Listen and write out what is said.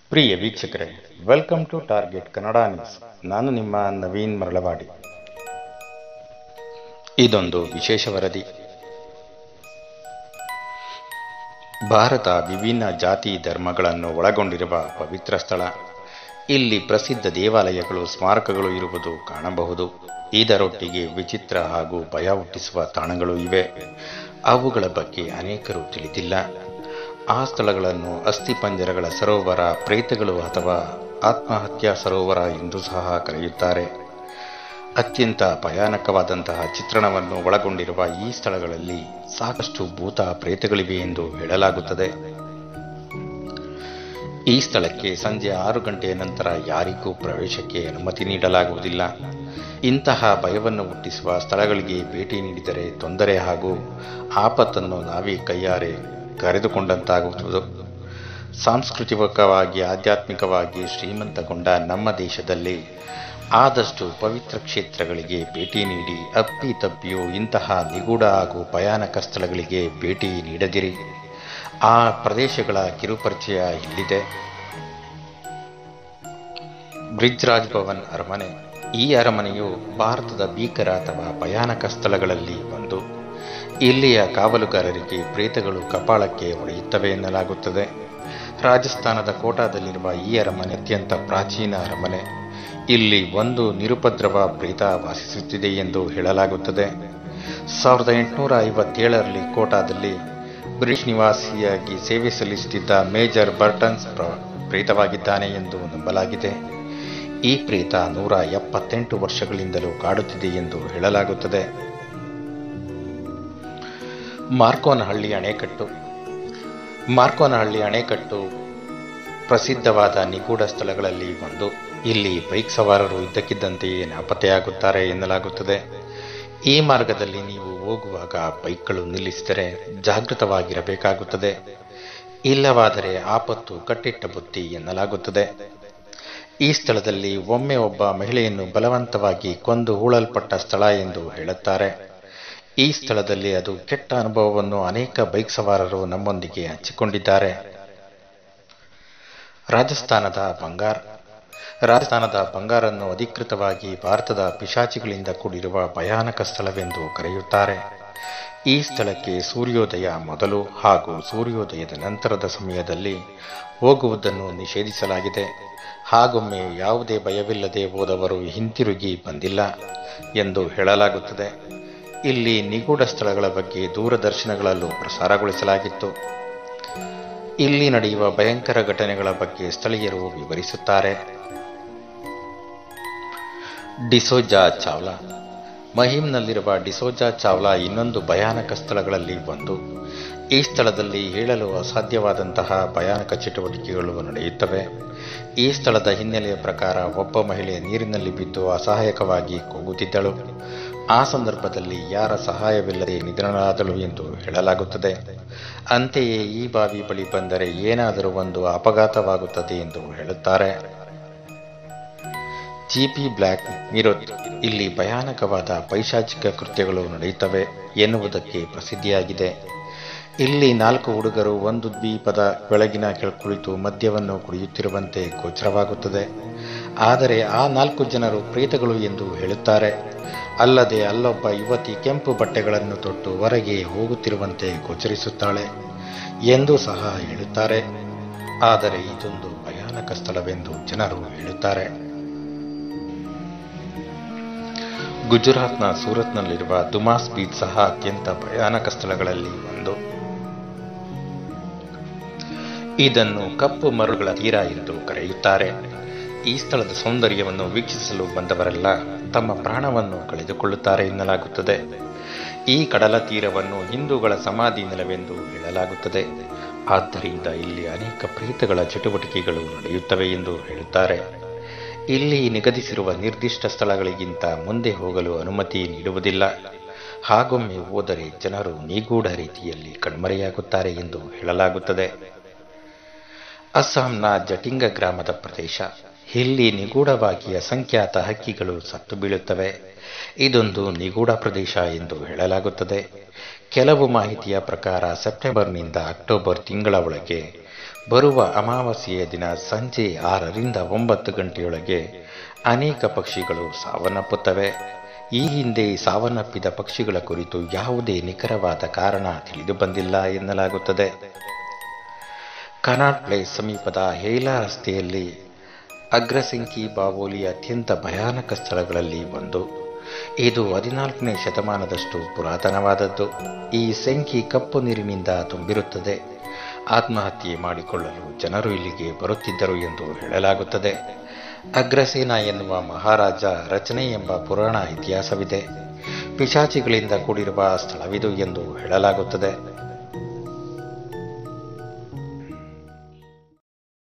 ಪ್ರಿಯ ವೀಕ್ಷಕರೇ welcome to target Kannada news ನಾನು ನಿಮ್ಮ ನವೀನ್ ಮರಳವಾಡಿ ಇದೊಂದು ವಿಶೇಷ ವರದಿ ಭಾರತ ವಿಭಿನ್ನ ಜಾತಿ ಧರ್ಮಗಳನ್ನು ಒಳಗೊಂಡಿರುವ ಪವಿತ್ರ ಸ್ಥಳ ಇಲ್ಲಿ ಪ್ರಸಿದ್ಧ ದೇವಾಲಯಗಳು ಸ್ಮಾರಕಗಳು ಇರುವುದು ಕಾಣಬಹುದು ಇದರೊಟ್ಟಿಗೆ ವಿಚಿತ್ರ ಹಾಗೂ ಭಯ ಹುಟ್ಟಿಸುವ ತಾಣಗಳು ಇವೆ ಅವುಗಳ ಬಗ್ಗೆ ಅನೇಕರು ತಿಳಿದಿಲ್ಲ ಆ ಸ್ಥಳಗಳನ್ನು ಅಸ್ಥಿಪಂಜರಗಳ ಸರೋವರ ಪ್ರೇತಗಳು ಅಥವಾ ಆತ್ಮಹತ್ಯಾ ಸರೋವರ ಎಂದು ಸಹ ಕರೆಯುತ್ತಾರೆ ಅತ್ಯಂತ ಭಯಾನಕವಾದಂತಹ ಚಿತ್ರಣವನ್ನು ಒಳಗೊಂಡಿರುವ ಈ ಸ್ಥಳಗಳಲ್ಲಿ ಸಾಕಷ್ಟು ಭೂತ ಪ್ರೇತಗಳಿವೆ ಎಂದು ಹೇಳಲಾಗುತ್ತದೆ ಈ ಸ್ಥಳಕ್ಕೆ ಸಂಜೆ ಆರು ಗಂಟೆಯ ನಂತರ ಯಾರಿಗೂ ಪ್ರವೇಶಕ್ಕೆ ಅನುಮತಿ ನೀಡಲಾಗುವುದಿಲ್ಲ ಇಂತಹ ಭಯವನ್ನು ಹುಟ್ಟಿಸುವ ಸ್ಥಳಗಳಿಗೆ ಭೇಟಿ ನೀಡಿದರೆ ತೊಂದರೆ ಹಾಗೂ ಆಪತ್ತನ್ನು ನಾವೇ ಕೈಯಾರೆ ಕರೆದುಕೊಂಡಂತಾಗುವುದು ಸಾಂಸ್ಕೃತಿಕವಾಗಿ ಆಧ್ಯಾತ್ಮಿಕವಾಗಿ ಶ್ರೀಮಂತಗೊಂಡ ನಮ್ಮ ದೇಶದಲ್ಲಿ ಆದಷ್ಟು ಪವಿತ್ರ ಕ್ಷೇತ್ರಗಳಿಗೆ ಭೇಟಿ ನೀಡಿ ಅಪ್ಪಿ ತಪ್ಪಿಯೂ ಇಂತಹ ನಿಗೂಢ ಹಾಗೂ ಭಯಾನಕ ಸ್ಥಳಗಳಿಗೆ ಭೇಟಿ ನೀಡದಿರಿ ಆ ಪ್ರದೇಶಗಳ ಕಿರುಪರಿಚಯ ಇಲ್ಲಿದೆ ಬ್ರಿಜ್ ರಾಜ್ ಭವನ್ ಅರಮನೆ ಈ ಅರಮನೆಯು ಭಾರತದ ಭೀಕರ ಅಥವಾ ಭಯಾನಕ ಸ್ಥಳಗಳಲ್ಲಿ ಒಂದು ಇಲ್ಲಿಯ ಕಾವಲುಗಾರರಿಗೆ ಪ್ರೇತಗಳು ಕಪಾಳಕ್ಕೆ ಹೊಡೆಯುತ್ತವೆ ಎನ್ನಲಾಗುತ್ತದೆ ರಾಜಸ್ಥಾನದ ಕೋಟಾದಲ್ಲಿರುವ ಈ ಅರಮನೆ ಅತ್ಯಂತ ಪ್ರಾಚೀನ ಅರಮನೆ ಇಲ್ಲಿ ಒಂದು ನಿರುಪದ್ರವ ಪ್ರೇತ ವಾಸಿಸುತ್ತಿದೆ ಎಂದು ಹೇಳಲಾಗುತ್ತದೆ ಸಾವಿರದ ಎಂಟುನೂರ ಐವತ್ತೇಳರಲ್ಲಿ ಕೋಟಾದಲ್ಲಿ ಬ್ರಿಟಿಷ್ ನಿವಾಸಿಯಾಗಿ ಸೇವೆ ಸಲ್ಲಿಸುತ್ತಿದ್ದ ಮೇಜರ್ ಬರ್ಟನ್ಸ್ ಪ್ರೇತವಾಗಿದ್ದಾನೆ ಎಂದು ನಂಬಲಾಗಿದೆ ಈ ಪ್ರೇತ ನೂರ ಎಪ್ಪತ್ತೆಂಟು ವರ್ಷಗಳಿಂದಲೂ ಕಾಡುತ್ತಿದೆ ಎಂದು ಹೇಳಲಾಗುತ್ತದೆ ಮಾರ್ಕೋನಹಳ್ಳಿ ಅಣೆಕಟ್ಟು ಮಾರ್ಕೋನಹಳ್ಳಿ ಅಣೆಕಟ್ಟು ಪ್ರಸಿದ್ಧವಾದ ನಿಗೂಢ ಸ್ಥಳಗಳಲ್ಲಿ ಒಂದು ಇಲ್ಲಿ ಬೈಕ್ ಸವಾರರು ಇದ್ದಕ್ಕಿದ್ದಂತೆಯೇ ನಾಪತ್ತೆಯಾಗುತ್ತಾರೆ ಎನ್ನಲಾಗುತ್ತದೆ ಈ ಮಾರ್ಗದಲ್ಲಿ ನೀವು ಹೋಗುವಾಗ ಬೈಕ್ಗಳು ನಿಲ್ಲಿಸಿದರೆ ಜಾಗೃತವಾಗಿರಬೇಕಾಗುತ್ತದೆ ಇಲ್ಲವಾದರೆ ಆಪತ್ತು ಕಟ್ಟಿಟ್ಟ ಬುತ್ತಿ ಎನ್ನಲಾಗುತ್ತದೆ ಈ ಸ್ಥಳದಲ್ಲಿ ಒಮ್ಮೆ ಒಬ್ಬ ಮಹಿಳೆಯನ್ನು ಬಲವಂತವಾಗಿ ಕೊಂದು ಹೂಳಲ್ಪಟ್ಟ ಸ್ಥಳ ಎಂದು ಹೇಳುತ್ತಾರೆ ಈ ಸ್ಥಳದಲ್ಲಿ ಅದು ಕೆಟ್ಟ ಅನುಭವವನ್ನು ಅನೇಕ ಬೈಕ್ ಸವಾರರು ನಮ್ಮೊಂದಿಗೆ ಹಂಚಿಕೊಂಡಿದ್ದಾರೆ ರಾಜಸ್ಥಾನದ ಬಂಗಾರ್ ರಾಜಸ್ಥಾನದ ಬಂಗಾರನ್ನು ಅಧಿಕೃತವಾಗಿ ಭಾರತದ ಪಿಶಾಚಿಗಳಿಂದ ಕೂಡಿರುವ ಭಯಾನಕ ಸ್ಥಳವೆಂದು ಕರೆಯುತ್ತಾರೆ ಈ ಸ್ಥಳಕ್ಕೆ ಸೂರ್ಯೋದಯ ಮೊದಲು ಹಾಗೂ ಸೂರ್ಯೋದಯದ ನಂತರದ ಸಮಯದಲ್ಲಿ ಹೋಗುವುದನ್ನು ನಿಷೇಧಿಸಲಾಗಿದೆ ಹಾಗೊಮ್ಮೆ ಯಾವುದೇ ಭಯವಿಲ್ಲದೆ ಹೋದವರು ಹಿಂತಿರುಗಿ ಬಂದಿಲ್ಲ ಎಂದು ಹೇಳಲಾಗುತ್ತದೆ ಇಲ್ಲಿ ನಿಗೂಢ ಸ್ಥಳಗಳ ಬಗ್ಗೆ ದೂರದರ್ಶನಗಳಲ್ಲೂ ಪ್ರಸಾರಗೊಳಿಸಲಾಗಿತ್ತು ಇಲ್ಲಿ ನಡೆಯುವ ಭಯಂಕರ ಘಟನೆಗಳ ಬಗ್ಗೆ ಸ್ಥಳೀಯರು ವಿವರಿಸುತ್ತಾರೆ ಡಿಸೋಜಾ ಚಾವ್ಲಾ ಮಹಿಮ್ನಲ್ಲಿರುವ ಡಿಸೋಜಾ ಚಾವ್ಲಾ ಇನ್ನೊಂದು ಭಯಾನಕ ಸ್ಥಳಗಳಲ್ಲಿ ಒಂದು ಈ ಸ್ಥಳದಲ್ಲಿ ಹೇಳಲು ಅಸಾಧ್ಯವಾದಂತಹ ಭಯಾನಕ ಚಟುವಟಿಕೆಗಳು ನಡೆಯುತ್ತವೆ ಈ ಸ್ಥಳದ ಹಿನ್ನೆಲೆಯ ಪ್ರಕಾರ ಒಬ್ಬ ಮಹಿಳೆ ನೀರಿನಲ್ಲಿ ಬಿದ್ದು ಅಸಹಾಯಕವಾಗಿ ಕೂಗುತ್ತಿದ್ದಳು ಆ ಸಂದರ್ಭದಲ್ಲಿ ಯಾರ ಸಹಾಯವಿಲ್ಲದೆ ನಿಧನರಾದಳು ಎಂದು ಹೇಳಲಾಗುತ್ತದೆ ಅಂತೆಯೇ ಈ ಬಾವಿ ಬಳಿ ಬಂದರೆ ಏನಾದರೂ ಒಂದು ಅಪಘಾತವಾಗುತ್ತದೆ ಎಂದು ಹೇಳುತ್ತಾರೆ ಜಿಪಿ ಬ್ಲ್ಯಾಕ್ ಮಿರೋತ್ ಇಲ್ಲಿ ಭಯಾನಕವಾದ ಪೈಶಾಚಿಕ ಕೃತ್ಯಗಳು ನಡೆಯುತ್ತವೆ ಎನ್ನುವುದಕ್ಕೆ ಪ್ರಸಿದ್ಧಿಯಾಗಿದೆ ಇಲ್ಲಿ ನಾಲ್ಕು ಹುಡುಗರು ಒಂದು ದ್ವೀಪದ ಬೆಳಗಿನ ಕುಳಿತು ಮದ್ಯವನ್ನು ಕುಡಿಯುತ್ತಿರುವಂತೆ ಗೋಚರವಾಗುತ್ತದೆ ಆದರೆ ಆ ನಾಲ್ಕು ಜನರು ಪ್ರೇತಗಳು ಎಂದು ಹೇಳುತ್ತಾರೆ ಅಲ್ಲದೆ ಅಲ್ಲೊಬ್ಬ ಯುವತಿ ಕೆಂಪು ಬಟ್ಟೆಗಳನ್ನು ತೊಟ್ಟು ಹೊರಗೆ ಹೋಗುತ್ತಿರುವಂತೆ ಗೋಚರಿಸುತ್ತಾಳೆ ಎಂದು ಸಹ ಹೇಳುತ್ತಾರೆ ಆದರೆ ಇದೊಂದು ಭಯಾನಕ ಸ್ಥಳವೆಂದು ಜನರು ಹೇಳುತ್ತಾರೆ ಗುಜರಾತ್ನ ಸೂರತ್ನಲ್ಲಿರುವ ದುಮಾಸ್ ಬೀಚ್ ಸಹ ಅತ್ಯಂತ ಭಯಾನಕ ಸ್ಥಳಗಳಲ್ಲಿ ಒಂದು ಇದನ್ನು ಕಪ್ಪು ಮರಳುಗಳ ತೀರ ಎಂದು ಕರೆಯುತ್ತಾರೆ ಈ ಸ್ಥಳದ ಸೌಂದರ್ಯವನ್ನು ವೀಕ್ಷಿಸಲು ಬಂದವರೆಲ್ಲ ತಮ್ಮ ಪ್ರಾಣವನ್ನು ಕಳೆದುಕೊಳ್ಳುತ್ತಾರೆ ಎನ್ನಲಾಗುತ್ತದೆ ಈ ಕಡಲ ತೀರವನ್ನು ಹಿಂದೂಗಳ ಸಮಾಧಿ ನೆಲವೆಂದು ಹೇಳಲಾಗುತ್ತದೆ ಆದ್ದರಿಂದ ಇಲ್ಲಿ ಅನೇಕ ಪ್ರೇತಗಳ ಚಟುವಟಿಕೆಗಳು ನಡೆಯುತ್ತವೆ ಎಂದು ಹೇಳುತ್ತಾರೆ ಇಲ್ಲಿ ನಿಗದಿಸಿರುವ ನಿರ್ದಿಷ್ಟ ಸ್ಥಳಗಳಿಗಿಂತ ಮುಂದೆ ಹೋಗಲು ಅನುಮತಿ ನೀಡುವುದಿಲ್ಲ ಹಾಗೊಮ್ಮೆ ಹೋದರೆ ಜನರು ನಿಗೂಢ ರೀತಿಯಲ್ಲಿ ಕಣ್ಮರೆಯಾಗುತ್ತಾರೆ ಎಂದು ಹೇಳಲಾಗುತ್ತದೆ ಅಸ್ಸಾಂನ ಜಟಿಂಗ ಗ್ರಾಮದ ಪ್ರದೇಶ ಇಲ್ಲಿ ನಿಗೂಢವಾಗಿ ಅಸಂಖ್ಯಾತ ಹಕ್ಕಿಗಳು ಸತ್ತು ಬೀಳುತ್ತವೆ ಇದೊಂದು ನಿಗೂಢ ಪ್ರದೇಶ ಎಂದು ಹೇಳಲಾಗುತ್ತದೆ ಕೆಲವು ಮಾಹಿತಿಯ ಪ್ರಕಾರ ಸೆಪ್ಟೆಂಬರ್ನಿಂದ ಅಕ್ಟೋಬರ್ ತಿಂಗಳ ಒಳಗೆ ಬರುವ ಅಮಾವಾಸ್ಯೆಯ ದಿನ ಸಂಜೆ ಆರರಿಂದ ಒಂಬತ್ತು ಗಂಟೆಯೊಳಗೆ ಅನೇಕ ಪಕ್ಷಿಗಳು ಸಾವನ್ನಪ್ಪುತ್ತವೆ ಈ ಹಿಂದೆ ಸಾವನ್ನಪ್ಪಿದ ಪಕ್ಷಿಗಳ ಕುರಿತು ಯಾವುದೇ ನಿಖರವಾದ ಕಾರಣ ತಿಳಿದು ಬಂದಿಲ್ಲ ಎನ್ನಲಾಗುತ್ತದೆ ಕನಾಟ್ ಪ್ಲೇಸ್ ಸಮೀಪದ ಹೇಲಾ ರಸ್ತೆಯಲ್ಲಿ ಅಗ್ರಸಂಖ್ಯಿ ಬಾವೋಲಿ ಅತ್ಯಂತ ಭಯಾನಕ ಸ್ಥಳಗಳಲ್ಲಿ ಒಂದು ಇದು ಹದಿನಾಲ್ಕನೇ ಶತಮಾನದಷ್ಟು ಪುರಾತನವಾದದ್ದು ಈ ಸೆಂಕಿ ಕಪ್ಪು ನೀರಿನಿಂದ ತುಂಬಿರುತ್ತದೆ ಆತ್ಮಹತ್ಯೆ ಮಾಡಿಕೊಳ್ಳಲು ಜನರು ಇಲ್ಲಿಗೆ ಬರುತ್ತಿದ್ದರು ಎಂದು ಹೇಳಲಾಗುತ್ತದೆ ಅಗ್ರಸೇನ ಎನ್ನುವ ಮಹಾರಾಜ ರಚನೆ ಎಂಬ ಪುರಾಣ ಇತಿಹಾಸವಿದೆ ಪಿಶಾಚಿಗಳಿಂದ ಕೂಡಿರುವ ಸ್ಥಳವಿದು ಎಂದು ಹೇಳಲಾಗುತ್ತದೆ